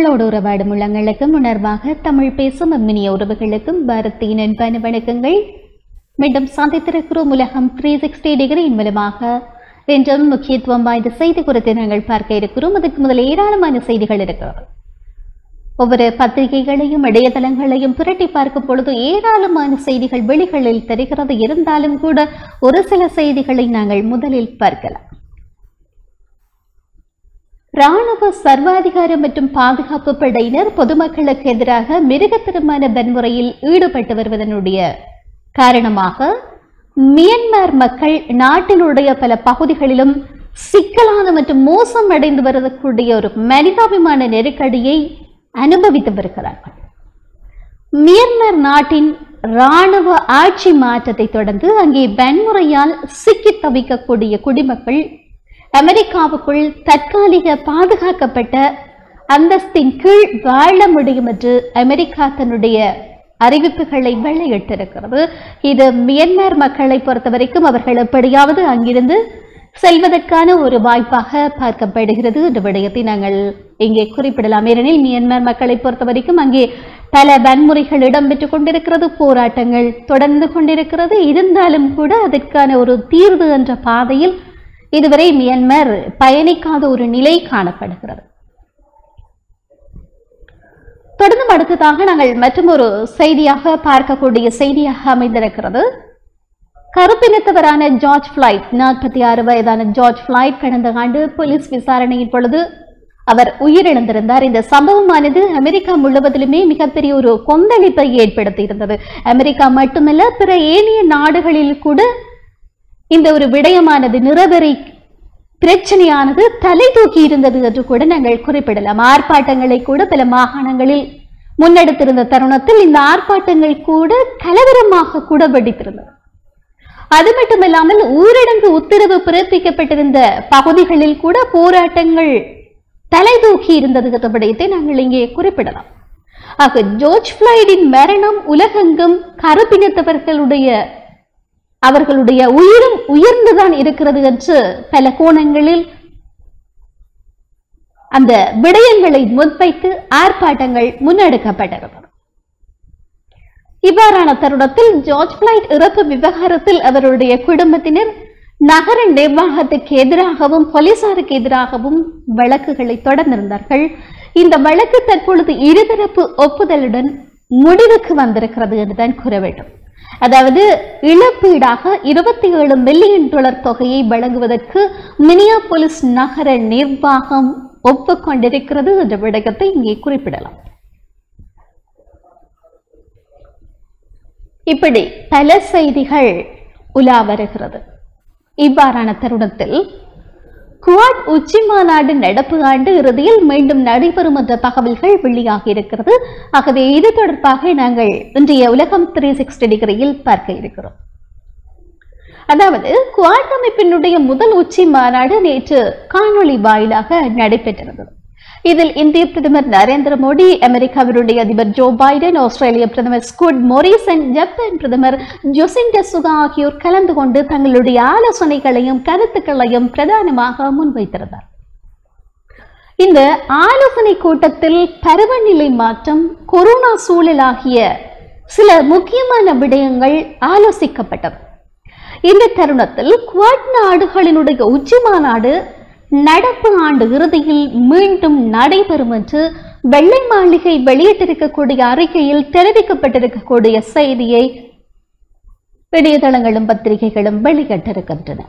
தமிழோடு உறவாடும் உள்ளங்களுக்கும் உணர்வாக தமிழ் பேசும் அம்மினிய உறவுகளுக்கும் பாரதியின் அன்பான வணக்கங்கள் மீண்டும் சந்தித்திருக்கிறோம் உலகம் த்ரீ சிக்ஸ்டி டிகிரியின் மூலமாக என்றும் முக்கியத்துவம் வாய்ந்த செய்தி குறித்து நாங்கள் பார்க்க இருக்கிறோம் அதுக்கு முதல் ஏராளமான செய்திகள் இருக்கிறது ஒவ்வொரு பத்திரிகைகளையும் இணையதளங்களையும் புரட்டி பார்க்கும் பொழுது ஏராளமான செய்திகள் வெளிகளில் தெரிகிறது இருந்தாலும் கூட ஒரு சில செய்திகளை நாங்கள் முதலில் பார்க்கலாம் ராணுவ சர்வாதிகாரம் மற்றும் பாதுகாப்பு படையினர் பொதுமக்களுக்கு எதிராக மிருகத்தரமான வன்முறையில் ஈடுபட்டு வருவதனுடைய காரணமாக மியன்மார் மக்கள் நாட்டினுடைய பல பகுதிகளிலும் சிக்கலான மற்றும் மோசம் அடைந்து வரக்கூடிய ஒரு மனிதாபிமான நெருக்கடியை அனுபவித்து வருகிறார்கள் மியன்மார் நாட்டின் ராணுவ ஆட்சி மாற்றத்தை தொடர்ந்து அங்கே வன்முறையால் சிக்கி தவிக்கக்கூடிய குடிமக்கள் அமெரிக்காவுக்குள் தற்காலிக பாதுகாக்கப்பட்ட அந்தஸ்தின் கீழ் வாழ முடியும் என்று அமெரிக்கா தன்னுடைய அறிவிப்புகளை வெளியிட்டிருக்கிறது இது மியன்மார் மக்களை பொறுத்தவரைக்கும் அவர்கள் எப்படியாவது அங்கிருந்து செல்வதற்கான ஒரு வாய்ப்பாக பார்க்கப்படுகிறது என்ற விடயத்தை நாங்கள் இங்கே குறிப்பிடலாம் ஏனெனில் மியன்மார் மக்களை பொறுத்தவரைக்கும் அங்கே பல வன்முறைகள் இடம்பெற்றுக் கொண்டிருக்கிறது போராட்டங்கள் தொடர்ந்து கொண்டிருக்கிறது இருந்தாலும் கூட அதற்கான ஒரு தீர்வு என்ற பாதையில் இதுவரை மியன்மார் பயணிக்காத ஒரு நிலை காணப்படுகிறது தொடர்ந்து அடுத்ததாக நாங்கள் மற்றும் ஒரு செய்தியாக பார்க்கக்கூடிய செய்தியாக அமைந்திருக்கிறது கருப்பினத்தவரான ஜார்ஜ் ஃபிளைட் நாற்பத்தி ஆறு வயதான ஜார்ஜ் ஃபிளைட் கடந்த ஆண்டு போலீஸ் விசாரணையின் பொழுது அவர் உயிரிழந்திருந்தார் இந்த சம்பவமானது அமெரிக்கா முழுவதிலுமே மிகப்பெரிய ஒரு கொந்தளிப்பை ஏற்படுத்தி இருந்தது அமெரிக்கா மட்டுமல்ல பிற ஏனைய நாடுகளில் கூட இந்த ஒரு விடயமானது நிறவெறி பிரச்சனையானது தலை தூக்கி இருந்தது என்று கூட நாங்கள் குறிப்பிடலாம் ஆர்ப்பாட்டங்களை கூட பல மாகாணங்களில் முன்னெடுத்திருந்த தருணத்தில் இந்த ஆர்ப்பாட்டங்கள் கூட கலவரமாக கூட வெடித்திருந்தது அது மட்டுமல்லாமல் ஊரடங்கு உத்தரவு பிறப்பிக்கப்பட்டிருந்த பகுதிகளில் கூட போராட்டங்கள் தலை தூக்கி இருந்தது என்ற விடயத்தை நாங்கள் இங்கே குறிப்பிடலாம் ஆக ஜோர்ஜ் பிளாய்டின் மரணம் உலகெங்கும் கருப்பினத்தவர்களுடைய அவர்களுடைய உயிரும் உயர்ந்துதான் இருக்கிறது என்று பல கோணங்களில் அந்த விடயங்களை முன்வைத்து ஆர்ப்பாட்டங்கள் முன்னெடுக்கப்பட்டிருந்தது இவ்வாறான தருணத்தில் ஜார்ஜ் பிளைட் இறப்பு விவகாரத்தில் அவருடைய குடும்பத்தினர் நகர நிர்வாகத்துக்கு எதிராகவும் போலீசாருக்கு எதிராகவும் வழக்குகளை தொடர்ந்திருந்தார்கள் இந்த வழக்கு தற்பொழுது இருதரப்பு ஒப்புதலுடன் முடிவுக்கு வந்திருக்கிறது என்றுதான் கூற வேண்டும் அதாவது இழப்பீடாக இருபத்தி ஏழு மில்லியன் டாலர் தொகையை வழங்குவதற்கு மினியாபோலிஸ் நகர நிர்வாகம் ஒப்புக்கொண்டிருக்கிறது என்ற விடயத்தை இங்கே குறிப்பிடலாம் இப்படி பல செய்திகள் உலா வருகிறது இவ்வாறான தருணத்தில் குவாட் உச்சி மாநாடு நடப்பு ஆண்டு இறுதியில் மீண்டும் நடைபெறும் என்ற தகவல்கள் வெளியாகி இருக்கிறது ஆகவே இது தொடர்பாக நாங்கள் இன்றைய உலகம் த்ரீ சிக்ஸ்டி டிகிரியில் பார்க்க இருக்கிறோம் அதாவது குவாட் அமைப்பினுடைய முதல் உச்சி மாநாடு நேற்று காணொளி வாயிலாக நடைபெற்றிருந்தது இதில் இந்திய பிரதமர் நரேந்திர மோடி அமெரிக்காவினுடைய அதிபர் ஜோ பைடன் ஆஸ்திரேலிய பிரதமர் ஸ்குட் மொரிசன் ஜப்பான் பிரதமர் ஜொசிண்ட சுகா ஆகியோர் கலந்து கொண்டு தங்களுடைய ஆலோசனைகளையும் கருத்துக்களையும் பிரதானமாக முன்வைத்திருந்தார் இந்த ஆலோசனை கூட்டத்தில் பருவநிலை மாற்றம் கொரோனா சூழல் ஆகிய சில முக்கியமான விடயங்கள் ஆலோசிக்கப்பட்டது இந்த தருணத்தில் குவாட் நாடுகளினுடைய உச்சி மாநாடு நடப்பு ஆண்டு இறுதியில் மீண்டும் நடைபெறும் என்று வெள்ளை மாளிகை வெளியிட்டிருக்கக்கூடிய அறிக்கையில் தெரிவிக்கப்பட்டிருக்கக்கூடிய செய்தியை இணையதளங்களும் பத்திரிகைகளும் வெளியிட்டிருக்கின்றன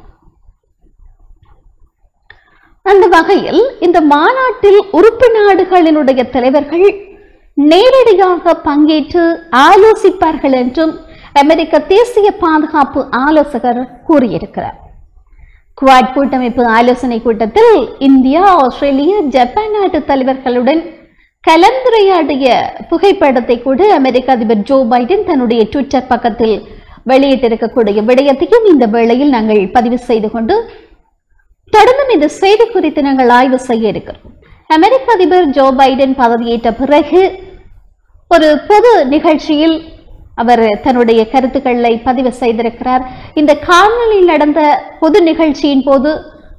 அந்த வகையில் இந்த மாநாட்டில் உறுப்பு நாடுகளினுடைய தலைவர்கள் நேரடியாக பங்கேற்று ஆலோசிப்பார்கள் என்றும் அமெரிக்க தேசிய பாதுகாப்பு ஆலோசகர் கூறியிருக்கிறார் குவாட் கூட்டமைப்பு ஆலோசனை கூட்டத்தில் இந்தியா ஆஸ்திரேலியா ஜப்பான் நாட்டு தலைவர்களுடன் கலந்துரையாடிய புகைப்படத்தை கூட அமெரிக்க அதிபர் ஜோ பைடன் தன்னுடைய ட்விட்டர் பக்கத்தில் வெளியிட்டிருக்கக்கூடிய விடயத்தையும் இந்த வேளையில் நாங்கள் பதிவு செய்து கொண்டு தொடர்ந்தும் இந்த செய்தி குறித்து நாங்கள் ஆய்வு செய்ய இருக்கிறோம் அமெரிக்க அதிபர் ஜோ பைடன் பதவியேற்ற பிறகு ஒரு பொது நிகழ்ச்சியில் அவர் தன்னுடைய கருத்துக்களை பதிவு செய்திருக்கிறார் இந்த காணொலியில் நடந்த பொது நிகழ்ச்சியின் போது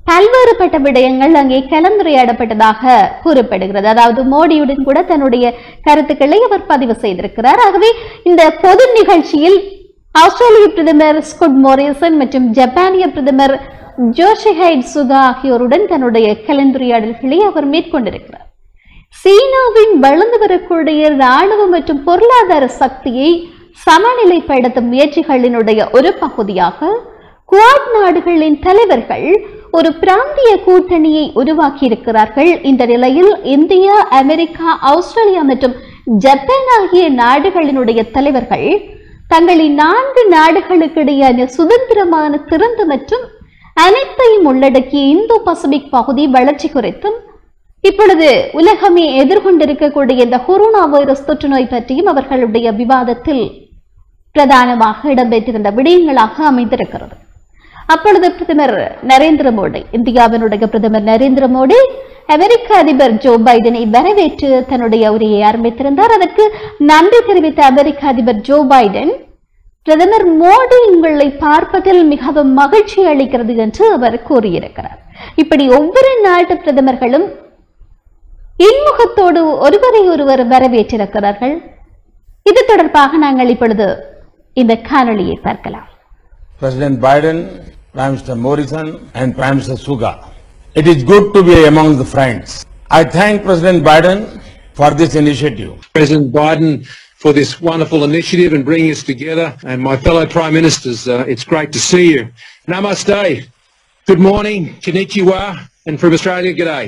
பல்வேறுபட்ட விடயங்கள் அங்கே கலந்துரையாடப்பட்டதாக கூறப்படுகிறது அதாவது மோடியுடன் கூட தன்னுடைய கருத்துக்களை அவர் பதிவு செய்திருக்கிறார் ஆகவே இந்த பொது நிகழ்ச்சியில் ஆஸ்திரேலிய பிரதமர் ஸ்குட் மோரிசன் மற்றும் ஜப்பானிய பிரதமர் ஜோஷிஹைட் சுகா ஆகியோருடன் தன்னுடைய கலந்துரையாடல்களை அவர் மேற்கொண்டிருக்கிறார் சீனாவின் வளர்ந்து வரக்கூடிய ராணுவ மற்றும் பொருளாதார சக்தியை சமநிலைப்படுத்தும் முயற்சிகளினுடைய ஒரு பகுதியாக குவாட் நாடுகளின் தலைவர்கள் ஒரு பிராந்திய கூட்டணியை உருவாக்கி இருக்கிறார்கள் இந்த நிலையில் இந்தியா அமெரிக்கா ஆஸ்திரேலியா மற்றும் ஜப்பான் ஆகிய நாடுகளினுடைய தலைவர்கள் தங்களின் நான்கு நாடுகளுக்கிடையான சுதந்திரமான திறந்த மற்றும் அனைத்தையும் உள்ளடக்கிய இந்தோ பசிபிக் பகுதி வளர்ச்சி குறித்தும் இப்பொழுது உலகமே எதிர்கொண்டிருக்கக்கூடிய இந்த கொரோனா வைரஸ் தொற்று நோய் பற்றியும் அவர்களுடைய விவாதத்தில் பிரதானமாக இடம்பெற்றிருந்த விடயங்களாக அமைந்திருக்கிறது அப்பொழுது பிரதமர் நரேந்திர மோடி இந்தியாவினுடைய பிரதமர் நரேந்திர மோடி அமெரிக்க அதிபர் ஜோ பைடனை வரவேற்று தன்னுடைய உரையை ஆரம்பித்திருந்தார் அதற்கு நன்றி தெரிவித்த அமெரிக்க அதிபர் ஜோ பைடன் பிரதமர் மோடி உங்களை பார்ப்பதில் மிகவும் மகிழ்ச்சி அளிக்கிறது என்று அவர் கூறியிருக்கிறார் இப்படி ஒவ்வொரு நாட்டு பிரதமர்களும் இன்முகத்தோடு ஒருவரை ஒருவர் வரவேற்றிருக்கிறார்கள் இது தொடர்பாக நாங்கள் இப்பொழுது இந்த காணொளியை பார்க்கலாம் President Biden, Prime Minister Morrison, and Prime Minister Suga. It is good to be among the friends. I thank President Biden for this initiative. President Biden for this wonderful initiative and bringing us together. And my fellow Prime Ministers, uh, it's great to see you. Namaste. Good morning. Konnichiwa. And from Australia, g'day.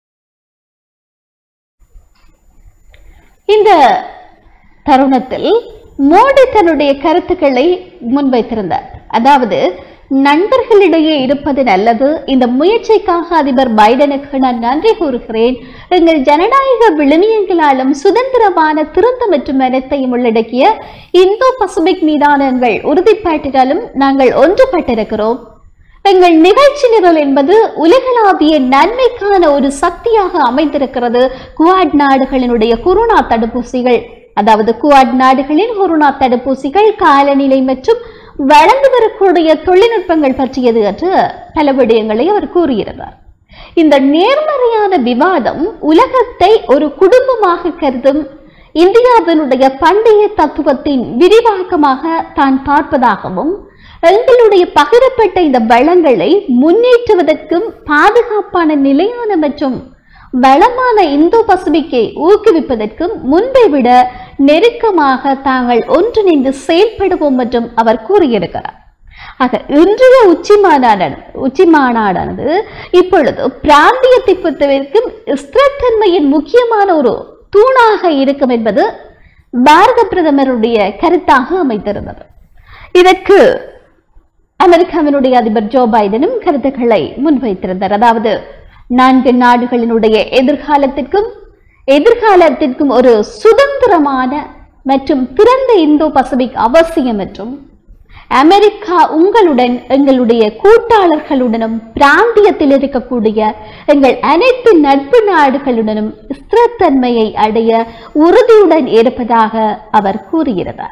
இந்த தருணத்தில் மோடி தன்னுடைய கருத்துக்களை முன்வைத்திருந்தார் அதாவது நண்பர்களிடையே இருப்பது நல்லது இந்த முயற்சிக்காக அதிபர் பைடனுக்கு நான் நன்றி கூறுகிறேன் எங்கள் ஜனநாயக விழுமியங்களாலும் சுதந்திரமான திறந்த மற்றும் அனைத்தையும் உள்ளடக்கிய இந்தோ பசிபிக் மீதான எங்கள் உறுதிப்பாட்டினாலும் நாங்கள் ஒன்றுபட்டிருக்கிறோம் எங்கள் நிகழ்ச்சி நிரல் என்பது உலகளாவிய நன்மைக்கான ஒரு சக்தியாக அமைந்திருக்கிறது குவாட் நாடுகளினுடைய கொரோனா தடுப்பூசிகள் அதாவது குவாட் நாடுகளின் கொரோனா தடுப்பூசிகள் காலநிலை மற்றும் வளர்ந்து வரக்கூடிய தொழில்நுட்பங்கள் பற்றியது என்று பல விடயங்களை அவர் கூறியிருந்தார் இந்த நேர்மறையான விவாதம் உலகத்தை ஒரு குடும்பமாக கருதும் இந்தியாவினுடைய பண்டைய தத்துவத்தின் விரிவாக்கமாக தான் பார்ப்பதாகவும் எங்களுடைய பகிரப்பட்ட இந்த வளங்களை முன்னேற்றுவதற்கும் பாதுகாப்பான நிலையான மற்றும் வளமான இந்தோ பசிபிக்கை ஊக்குவிப்பதற்கும் முன்பை விட நெருக்கமாக தாங்கள் ஒன்றிணைந்து செயல்படுவோம் மற்றும் அவர் கூறியிருக்கிறார் ஆக இன்றைய உச்சி மாநாடு உச்சி மாநாடானது இப்பொழுது பிராந்தியத்தை பொறுத்தவரைக்கும் ஸ்திரத்தன்மையின் முக்கியமான ஒரு தூணாக இருக்கும் என்பது பாரத பிரதமருடைய கருத்தாக அமைத்திருந்தது இதற்கு அமெரிக்காவினுடைய அதிபர் ஜோ பைடனும் கருத்துக்களை முன்வைத்திருந்தார் அதாவது நான்கு நாடுகளினுடைய எதிர்காலத்திற்கும் எதிர்காலத்திற்கும் ஒரு சுதந்திரமான மற்றும் திறந்த இந்தோ பசிபிக் அவசியம் என்றும் அமெரிக்கா உங்களுடன் எங்களுடைய கூட்டாளர்களுடனும் பிராந்தியத்தில் இருக்கக்கூடிய எங்கள் அனைத்து நட்பு நாடுகளுடனும் ஸ்திரத்தன்மையை அடைய உறுதியுடன் இருப்பதாக அவர் கூறியிருந்தார்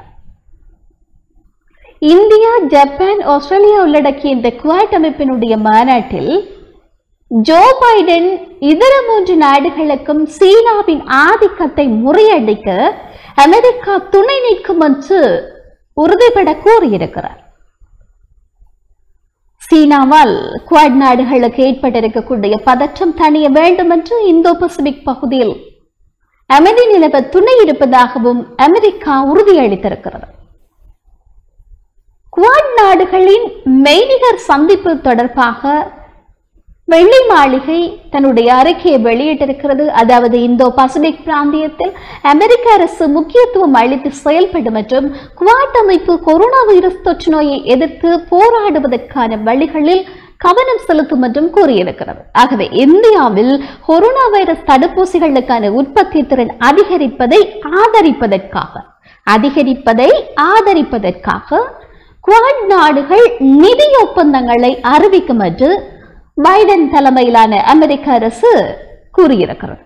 இந்தியா ஜப்பான் ஆஸ்திரேலியா உள்ளடக்கிய இந்த குவாட் அமைப்பினுடைய மாநாட்டில் ஜோ பைடன் இதர மூன்று நாடுகளுக்கும் சீனாவின் ஆதிக்கத்தை முறியடிக்க அமெரிக்கா துணை நிற்கும் என்று உறுதிபட கூறியிருக்கிறார் சீனாவால் குவாட் நாடுகளுக்கு ஏற்பட்டிருக்கக்கூடிய பதற்றம் தணிய வேண்டும் என்று இந்தோ பசிபிக் பகுதியில் அமைதி நிலவ துணை இருப்பதாகவும் அமெரிக்கா உறுதியளித்திருக்கிறது குவாட் நாடுகளின் மெய்நிகர் சந்திப்பு தொடர்பாக வெள்ளை மாளிகை தன்னுடைய அறிக்கையை வெளியிட்டிருக்கிறது அதாவது இந்தோ பசிபிக் பிராந்தியத்தில் அமெரிக்க அரசு முக்கியத்துவம் அளித்து செயல்படும் மற்றும் குவாட் அமைப்பு கொரோனா வைரஸ் தொற்று நோயை எதிர்த்து போராடுவதற்கான வழிகளில் கவனம் செலுத்தும் என்றும் கூறியிருக்கிறது ஆகவே இந்தியாவில் கொரோனா வைரஸ் தடுப்பூசிகளுக்கான உற்பத்தி திறன் அதிகரிப்பதை ஆதரிப்பதற்காக அதிகரிப்பதை ஆதரிப்பதற்காக குவாட் நாடுகள் நிதி ஒப்பந்தங்களை அறிவிக்கும் என்று பைடன் தலைமையிலான அமெரிக்க அரசு கூறியிருக்கிறது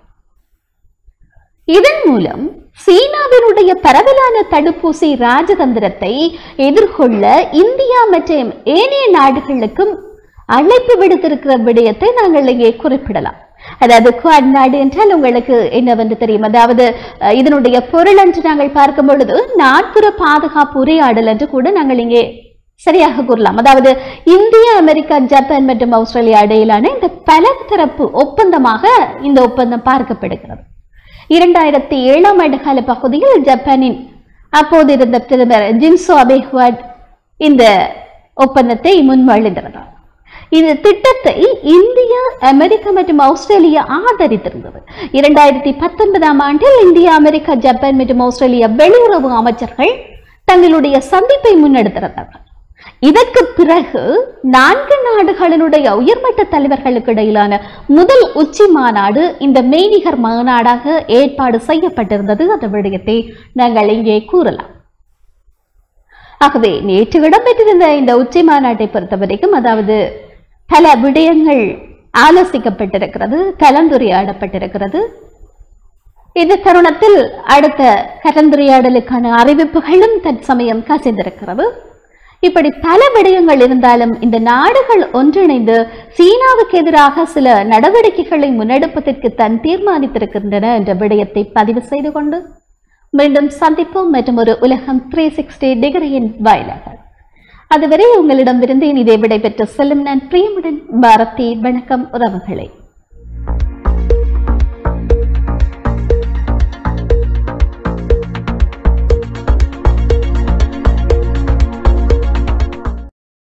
இதன் மூலம் சீனாவினுடைய பரவலான தடுப்பூசி ராஜதந்திரத்தை எதிர்கொள்ள இந்தியா மற்றும் ஏனைய நாடுகளுக்கும் அழைப்பு விடுத்திருக்கிற விடயத்தை நாங்கள் இங்கே குறிப்பிடலாம் அதாவது குவாட் நாடு என்றால் உங்களுக்கு என்னவென்று தெரியும் அதாவது அஹ், இதனுடைய பொருள் என்று நாங்கள் பார்க்கும் பொழுது நாட்புற பாதுகாப்பு உரையாடல் என்று கூட நாங்கள் இங்கே சரியாக கூறலாம் அதாவது இந்தியா அமெரிக்கா ஜப்பான் மற்றும் ஆஸ்திரேலியா இடையிலான இந்த பலதரப்பு ஒப்பந்தமாக இந்த ஒப்பந்தம் பார்க்கப்படுகிறது இரண்டாயிரத்தி ஏழாம் ஆண்டு கால பகுதியில் ஜப்பானின் அப்போது இருந்த பிரதமர் ஜின்சோ அபேஹ்வாட் இந்த ஒப்பந்தத்தை முன்மொழிந்திருந்தார் இந்த திட்டத்தை இந்தியா அமெரிக்கா மற்றும் ஆஸ்திரேலியா ஆதரித்திருந்தது இரண்டாயிரத்தி பத்தொன்பதாம் ஆண்டில் இந்தியா அமெரிக்கா ஜப்பான் மற்றும் ஆஸ்திரேலியா வெளியுறவு அமைச்சர்கள் தங்களுடைய சந்திப்பை முன்னெடுத்திருந்தார்கள் இதற்கு பிறகு நான்கு நாடுகளினுடைய உயர்மட்ட தலைவர்களுக்கு இடையிலான முதல் உச்சி மாநாடு இந்த மெய்நிகர் மாநாடாக ஏற்பாடு செய்யப்பட்டிருந்தது அந்த விடயத்தை நாங்கள் இங்கே கூறலாம் ஆகவே நேற்று இடம்பெற்றிருந்த இந்த உச்சி மாநாட்டை பொறுத்தவரைக்கும் அதாவது பல விடயங்கள் ஆலோசிக்கப்பட்டிருக்கிறது கலந்துரையாடப்பட்டிருக்கிறது இந்த தருணத்தில் அடுத்த கலந்துரையாடலுக்கான அறிவிப்புகளும் தற்சமயம் கசிந்திருக்கிறது இப்படி பல விடயங்கள் இருந்தாலும் இந்த நாடுகள் ஒன்றிணைந்து சீனாவுக்கு எதிராக சில நடவடிக்கைகளை முன்னெடுப்பதற்கு தன் தீர்மானித்திருக்கின்றன என்ற விடயத்தை பதிவு செய்து கொண்டு மீண்டும் சந்திப்போம் மற்றும் ஒரு உலகம் த்ரீ சிக்ஸ்டி டிகிரியின் வாயிலாக அதுவரை உங்களிடமிருந்து இதை விடைபெற்று செல்லும் நான் பிரியமுடன் பாரதி வணக்கம் உறவுகளை